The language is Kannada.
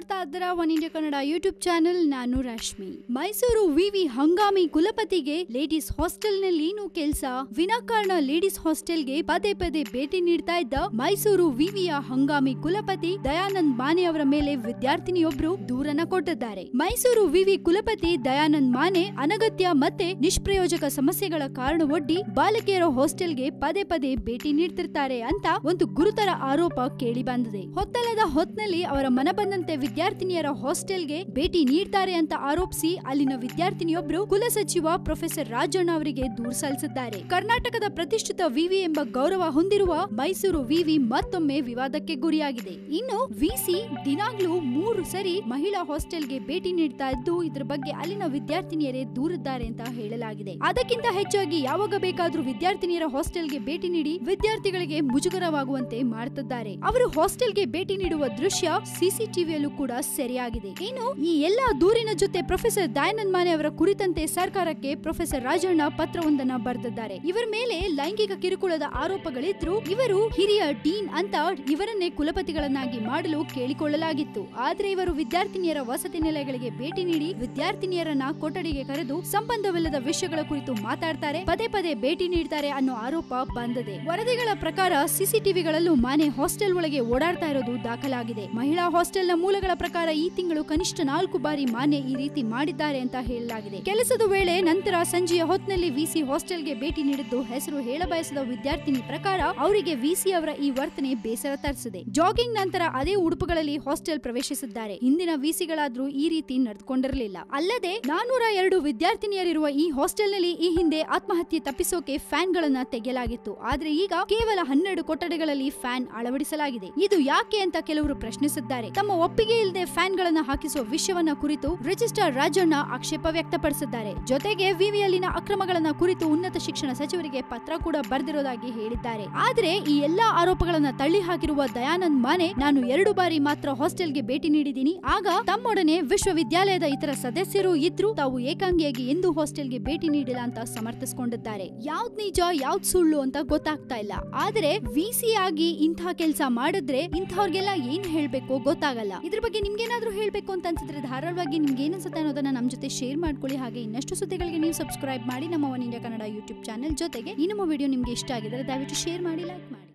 ನೋಡ್ತಾ ಇದ್ದೀರಾ One India Kannada YouTube channel ನಾನು ರಶ್ಮಿ ಮೈಸೂರು ವಿವಿ ಹಂಗಾಮಿ ಕುಲಪತಿಗೆ ಲೇಡೀಸ್ ಹಾಸ್ಟೆಲ್ ನಲ್ಲಿ ಏನು ಕೆಲಸ ವಿನಾಕಾರಣ ಲೇಡೀಸ್ ಹಾಸ್ಟೆಲ್ಗೆ ಪದೇ ಪದೇ ಭೇಟಿ ನೀಡ್ತಾ ಇದ್ದ ಮೈಸೂರು ವಿವಿಯ ಹಂಗಾಮಿ ಕುಲಪತಿ ದಯಾನಂದ್ ಮಾನೆ ಅವರ ಮೇಲೆ ವಿದ್ಯಾರ್ಥಿನಿಯೊಬ್ರು ದೂರನ್ನ ಕೊಟ್ಟಿದ್ದಾರೆ ಮೈಸೂರು ವಿವಿ ಕುಲಪತಿ ದಯಾನಂದ್ ಮಾನೆ ಅನಗತ್ಯ ಮತ್ತೆ ನಿಷ್ಪ್ರಯೋಜಕ ಸಮಸ್ಯೆಗಳ ಕಾರಣವೊಡ್ಡಿ ಬಾಲಕಿಯರ ಹಾಸ್ಟೆಲ್ಗೆ ಪದೇ ಪದೇ ಭೇಟಿ ನೀಡ್ತಿರ್ತಾರೆ ಅಂತ ಒಂದು ಗುರುತರ ಆರೋಪ ಕೇಳಿ ಬಂದಿದೆ ಹೊತ್ತಲದ ಹೊತ್ನಲ್ಲಿ ಅವರ ಮನ ಬಂದಂತೆ ವಿದ್ಯಾರ್ಥಿನಿಯರ ಹಾಸ್ಟೆಲ್ಗೆ ಭೇಟಿ ನೀಡ್ತಾರೆ ಅಂತ ಆರೋಪಿಸಿ ಅಲ್ಲಿನ ವಿದ್ಯಾರ್ಥಿನಿಯೊಬ್ರು ಕುಲಸಚಿವ ಪ್ರೊಫೆಸರ್ ರಾಜಣ್ಣ ಅವರಿಗೆ ದೂರು ಸಲ್ಲಿಸಿದ್ದಾರೆ ಕರ್ನಾಟಕದ ಪ್ರತಿಷ್ಠಿತ ವಿವಿ ಎಂಬ ಗೌರವ ಹೊಂದಿರುವ ಮೈಸೂರು ವಿವಿ ಮತ್ತೊಮ್ಮೆ ವಿವಾದಕ್ಕೆ ಗುರಿಯಾಗಿದೆ ಇನ್ನು ವಿಸಿ ದಿನಾಗ್ಲೂ ಮೂರು ಸರಿ ಮಹಿಳಾ ಹಾಸ್ಟೆಲ್ಗೆ ಭೇಟಿ ನೀಡ್ತಾ ಇದ್ದು ಇದ್ರ ಬಗ್ಗೆ ಅಲ್ಲಿನ ವಿದ್ಯಾರ್ಥಿನಿಯರೇ ದೂರಿದ್ದಾರೆ ಅಂತ ಹೇಳಲಾಗಿದೆ ಅದಕ್ಕಿಂತ ಹೆಚ್ಚಾಗಿ ಯಾವಾಗ ಬೇಕಾದ್ರೂ ವಿದ್ಯಾರ್ಥಿನಿಯರ ಹಾಸ್ಟೆಲ್ಗೆ ಭೇಟಿ ನೀಡಿ ವಿದ್ಯಾರ್ಥಿಗಳಿಗೆ ಮುಜುಗರವಾಗುವಂತೆ ಮಾಡ್ತಿದ್ದಾರೆ ಅವರು ಹಾಸ್ಟೆಲ್ಗೆ ಭೇಟಿ ನೀಡುವ ದೃಶ್ಯ ಸಿಸಿಟಿವಿಯಲ್ಲೂ ಕೂಡ ಸೆರೆಯಾಗಿದೆ ಇನ್ನು ಈ ಎಲ್ಲಾ ದೂರಿನ ಜೊತೆ ಪ್ರೊಫೆಸರ್ ದಯಾನಂದ್ ಮಾನೆ ಅವರ ಕುರಿತಂತೆ ಸರ್ಕಾರಕ್ಕೆ ಪ್ರೊಫೆಸರ್ ರಾಜಣ್ಣ ಪತ್ರವೊಂದನ್ನ ಬರೆದಿದ್ದಾರೆ ಇವರ ಮೇಲೆ ಲೈಂಗಿಕ ಕಿರುಕುಳದ ಆರೋಪಗಳಿದ್ರು ಇವರು ಹಿರಿಯ ಡೀನ್ ಅಂತ ಇವರನ್ನೇ ಕುಲಪತಿಗಳನ್ನಾಗಿ ಮಾಡಲು ಕೇಳಿಕೊಳ್ಳಲಾಗಿತ್ತು ಆದ್ರೆ ಇವರು ವಿದ್ಯಾರ್ಥಿನಿಯರ ವಸತಿ ನಿಲಯಗಳಿಗೆ ಭೇಟಿ ನೀಡಿ ವಿದ್ಯಾರ್ಥಿನಿಯರನ್ನ ಕೊಠಡಿಗೆ ಕರೆದು ಸಂಬಂಧವಿಲ್ಲದ ವಿಷಯಗಳ ಕುರಿತು ಮಾತಾಡ್ತಾರೆ ಪದೇ ಪದೇ ಭೇಟಿ ನೀಡ್ತಾರೆ ಅನ್ನೋ ಆರೋಪ ಬಂದಿದೆ ವರದಿಗಳ ಪ್ರಕಾರ ಸಿಸಿಟಿವಿಗಳಲ್ಲೂ ಮಾನೆ ಹಾಸ್ಟೆಲ್ ಒಳಗೆ ಓಡಾಡ್ತಾ ಇರೋದು ದಾಖಲಾಗಿದೆ ಮಹಿಳಾ ಹಾಸ್ಟೆಲ್ನ ಮೂಲಗಳ ಪ್ರಕಾರ ಈ ತಿಂಗಳು ಕನಿಷ್ಠ ನಾಲ್ಕು ಬಾರಿ ಮಾನೆ ಈ ರೀತಿ ಮಾಡಿದ್ದಾರೆ ಅಂತ ಹೇಳಲಾಗಿದೆ ಕೆಲಸದ ವೇಳೆ ನಂತರ ಸಂಜೆಯ ಹೊತ್ನಲ್ಲಿ ವಿಸಿ ಹಾಸ್ಟೆಲ್ಗೆ ಭೇಟಿ ನೀಡಿದ್ದು ಹೆಸರು ಹೇಳಬಯಸದ ವಿದ್ಯಾರ್ಥಿನಿ ಪ್ರಕಾರ ಅವರಿಗೆ ವಿಸಿ ಅವರ ಈ ವರ್ತನೆ ಬೇಸರ ತರಿಸಿದೆ ಜಾಗಿಂಗ್ ನಂತರ ಅದೇ ಉಡುಪುಗಳಲ್ಲಿ ಹಾಸ್ಟೆಲ್ ಪ್ರವೇಶಿಸಿದ್ದಾರೆ ಹಿಂದಿನ ವಿಸಿಗಳಾದ್ರೂ ಈ ರೀತಿ ನಡೆದುಕೊಂಡಿರಲಿಲ್ಲ ಅಲ್ಲದೆ ನಾನೂರ ಎರಡು ವಿದ್ಯಾರ್ಥಿನಿಯರಿರುವ ಈ ಹಾಸ್ಟೆಲ್ನಲ್ಲಿ ಈ ಹಿಂದೆ ಆತ್ಮಹತ್ಯೆ ತಪ್ಪಿಸೋಕೆ ಫ್ಯಾನ್ ಗಳನ್ನ ತೆಗೆಯಲಾಗಿತ್ತು ಆದ್ರೆ ಈಗ ಕೇವಲ ಹನ್ನೆರಡು ಕೊಠಡಿಗಳಲ್ಲಿ ಫ್ಯಾನ್ ಅಳವಡಿಸಲಾಗಿದೆ ಇದು ಯಾಕೆ ಅಂತ ಕೆಲವರು ಪ್ರಶ್ನಿಸಿದ್ದಾರೆ ತಮ್ಮ ಒಪ್ಪಿಗೆ ಇಲ್ಲದೆ ಫ್ಯಾನ್ ಗಳನ್ನ ಹಾಕಿಸುವ ವಿಷಯವನ್ನ ಕುರಿತು ರಿಜಿಸ್ಟ್ರಾರ್ ರಾಜಣ್ಣ ಆಕ್ಷೇಪ ವ್ಯಕ್ತಪಡಿಸಿದ್ದಾರೆ ಜೊತೆಗೆ ವಿವಿಯಲ್ಲಿನ ಅಕ್ರಮಗಳನ್ನ ಕುರಿತು ಉನ್ನತ ಶಿಕ್ಷಣ ಸಚಿವರಿಗೆ ಪತ್ರ ಕೂಡ ಬರೆದಿರೋದಾಗಿ ಹೇಳಿದ್ದಾರೆ ಆದ್ರೆ ಈ ಎಲ್ಲಾ ಆರೋಪಗಳನ್ನ ತಳ್ಳಿ ಹಾಕಿರುವ ದಯಾನಂದ್ ಮಾನೆ ನಾನು ಎರಡು ಬಾರಿ ಮಾತ್ರ ಹಾಸ್ಟೆಲ್ಗೆ ಭೇಟಿ ನೀಡಿದ್ದೀನಿ ಆಗ ತಮ್ಮೊಡನೆ ವಿಶ್ವವಿದ್ಯಾಲಯದ ಇತರ ಸದಸ್ಯರು ಇದ್ರು ತಾವು ಏಕಾಂಗಿಯಾಗಿ ಎಂದು ಹಾಸ್ಟೆಲ್ಗೆ ಭೇಟಿ ನೀಡಿಲ್ಲ ಅಂತ ಸಮರ್ಥಿಸಿಕೊಂಡಿದ್ದಾರೆ ಯಾವ್ದ್ ನಿಜ ಯಾವ್ದ್ ಸುಳ್ಳು ಅಂತ ಗೊತ್ತಾಗ್ತಾ ಇಲ್ಲ ಆದ್ರೆ ವಿಸಿ ಆಗಿ ಇಂಥ ಕೆಲಸ ಮಾಡಿದ್ರೆ ಇಂಥವ್ರಿಗೆಲ್ಲ ಏನ್ ಹೇಳ್ಬೇಕು ಗೊತ್ತಾಗಲ್ಲ ಇದ್ರ ಬಗ್ಗೆ ನಿಮ್ಗೇನಾದ್ರೂ ಹೇಳ್ಬೇಕು ಅಂತ ಅನ್ಸಿದ್ರೆ ಧಾರಾಳವಾಗಿ ನಿಮ್ಗೆ ಏನ್ ಅನ್ಸುತ್ತೆ ಅನ್ನೋದನ್ನ ನಮ್ ಜೊತೆ ಶೇರ್ ಮಾಡ್ಕೊಳ್ಳಿ ಹಾಗೆ ಇನ್ನಷ್ಟು ಸುದ್ದಿಗಳಿಗೆ ನೀವು ಸಬ್ಸ್ಕ್ರೈಬ್ ಮಾಡಿ ನಮ್ಮ One India Kannada YouTube channel ಜೊತೆಗೆ ಈ ನಮ್ಮ ವಿಡಿಯೋ ನಿಮ್ಗೆ ಇಷ್ಟ ಆಗಿದ್ರೆ ದಯವಿಟ್ಟು ಶೇರ್ ಮಾಡಿ ಲೈಕ್ ಮಾಡಿ